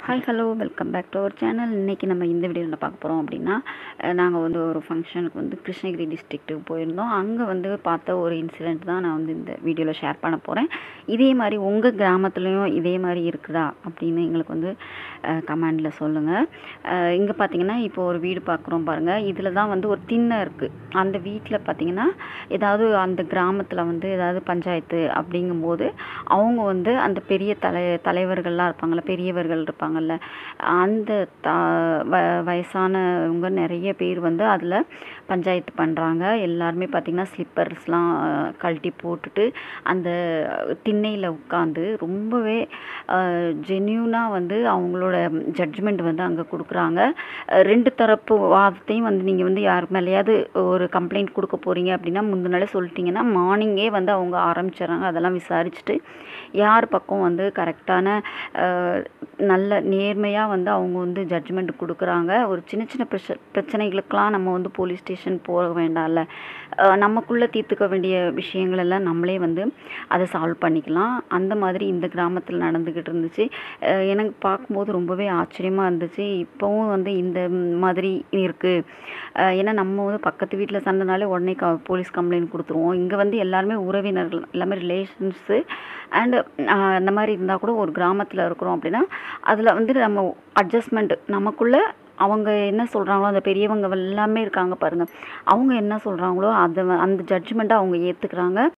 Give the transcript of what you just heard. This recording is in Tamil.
hi hello welcome back to our channel இன்றைக்கி நம்ம இந்த வீடியோவில் என்ன பார்க்க போகிறோம் அப்படின்னா நாங்கள் வந்து ஒரு ஃபங்க்ஷனுக்கு வந்து கிருஷ்ணகிரி டிஸ்ட்ரிக்ட்டுக்கு போயிருந்தோம் அங்கே வந்து பார்த்த ஒரு இன்சிடெண்ட் தான் நான் வந்து இந்த வீடியோவில் ஷேர் பண்ண போகிறேன் இதே மாதிரி உங்கள் கிராமத்துலேயும் இதே மாதிரி இருக்குதா அப்படின்னு எங்களுக்கு வந்து கமெண்டில் சொல்லுங்கள் இங்கே பார்த்தீங்கன்னா இப்போ ஒரு வீடு பார்க்குறோம் பாருங்கள் இதில் தான் வந்து ஒரு திண்ணை இருக்குது அந்த வீட்டில் பார்த்தீங்கன்னா ஏதாவது அந்த கிராமத்தில் வந்து ஏதாவது பஞ்சாயத்து அப்படிங்கும்போது அவங்க வந்து அந்த பெரிய தலை தலைவர்கள்லாம் இருப்பாங்கள்ல பெரியவர்கள் இருப்பாங்கள்ல அந்த த வ வயசானவங்க நிறைய பேர் வந்து அதில் பஞ்சாயத்து பண்ணுறாங்க எல்லாருமே பார்த்திங்கன்னா ஸ்லிப்பர்ஸ்லாம் கழட்டி போட்டுட்டு அந்த திண்ணையில் உட்காந்து ரொம்பவே ஜென்யூனாக வந்து அவங்களோட ஜட்ஜ்மெண்ட் வந்து அங்கே கொடுக்குறாங்க ரெண்டு தரப்பு வாதத்தையும் வந்து நீங்கள் வந்து யார் மேலேயாவது ஒரு கம்ப்ளைண்ட் கொடுக்க போகிறீங்க அப்படின்னா முந்தின நாளே சொல்லிட்டீங்கன்னா மார்னிங்கே வந்து அவங்க ஆரம்பிச்சிடுறாங்க அதெல்லாம் விசாரிச்சுட்டு யார் பக்கம் வந்து கரெக்டான நல்ல நேர்மையாக வந்து அவங்க வந்து ஜட்ஜ்மெண்ட் கொடுக்குறாங்க ஒரு சின்ன சின்ன பிரச்ச பிரச்சனைகளுக்கெலாம் நம்ம வந்து போலீஸ் ஸ்டேஷன் போக வேண்டாம்ல நமக்குள்ளே தீர்த்துக்க வேண்டிய விஷயங்கள் எல்லாம் நம்மளே வந்து அதை சால்வ் பண்ணிக்கலாம் அந்த மாதிரி இந்த கிராமத்தில் நடந்துக்கிட்டு இருந்துச்சு எனக்கு பார்க்கும்போது ரொம்பவே ஆச்சரியமாக இருந்துச்சு இப்போவும் வந்து இந்த மாதிரி இருக்குது ஏன்னா நம்ம வந்து பக்கத்து வீட்டில் சண்டைனாலே உடனே க போலீஸ் கம்ப்ளைண்ட் கொடுத்துருவோம் இங்கே வந்து எல்லாருமே உறவினர்கள் எல்லாமே ரிலேஷன்ஸு அண்டு அந்த மாதிரி இருந்தால் கூட ஒரு கிராமத்தில் இருக்கிறோம் அப்படின்னா அதில் வந்து நம்ம அட்ஜஸ்ட்மெண்ட் நமக்குள்ளே அவங்க என்ன சொல்கிறாங்களோ அந்த பெரியவங்க எல்லாமே இருக்காங்க பாருங்கள் அவங்க என்ன சொல்கிறாங்களோ அதை அந்த ஜட்ஜ்மெண்ட்டை அவங்க ஏற்றுக்குறாங்க